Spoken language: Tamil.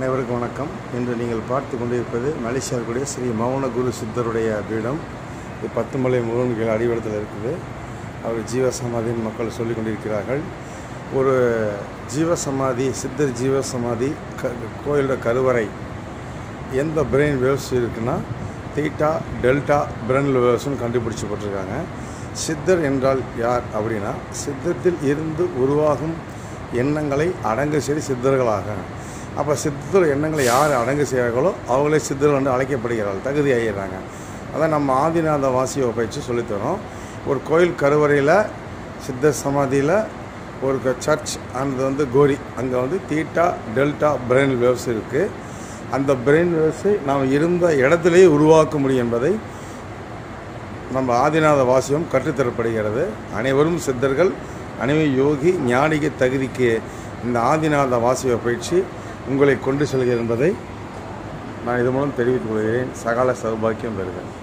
அனைவருக்கும் வணக்கம் இன்று நீங்கள் பார்த்து கொண்டிருப்பது மலேசியாவுடைய ஸ்ரீ மௌன குரு சித்தருடைய பீடம் இது பத்துமலை முருகன் கீழ் அடிவடத்தில் இருக்குது அவர் ஜீவசமாதின்னு மக்கள் சொல்லிக் கொண்டிருக்கிறார்கள் ஒரு ஜீவசமாதி சித்தர் ஜீவசமாதி க கோயிலோட கருவறை எந்த பிரெயின் வேவ்ஸ் இருக்குன்னா தீட்டா டெல்டா பிரெயின் வேவ்ஸ்னு கண்டுபிடிச்சு போட்டிருக்காங்க சித்தர் என்றால் யார் அப்படின்னா சித்தத்தில் இருந்து உருவாகும் எண்ணங்களை அடங்கு செய்து சித்தர்களாக அப்போ சித்தர் எண்ணங்களை யார் அடங்கு செய்கிறார்களோ அவங்களே சித்தர்கள் என்று அழைக்கப்படுகிறார்கள் தகுதி ஆகிடுறாங்க அதான் நம்ம ஆதிநாத வாசியை பயிற்சி சொல்லித்தரோம் ஒரு கோயில் கருவறையில் சித்தர் சமாதியில் ஒரு க- சர்ச் அந்த வந்து கோரி அங்கே வந்து தீட்டா டெல்டா பிரெயின் வேவ்ஸ் இருக்குது அந்த பிரெயின் வேவ்ஸை நாம் இருந்த இடத்திலேயே உருவாக்க முடியும் என்பதை நம்ம ஆதிநாத வாசியம் கற்றுத்தரப்படுகிறது அனைவரும் சித்தர்கள் அனைவரும் யோகி ஞானிக தகுதிக்கு இந்த ஆதிநாத வாசிய பயிற்சி உங்களை கொண்டு செல்கிறது என்பதை நான் இது மூலம் தெரிவித்துக் கொள்கிறேன் சகல சௌபாக்கியம் பெறுகிறேன்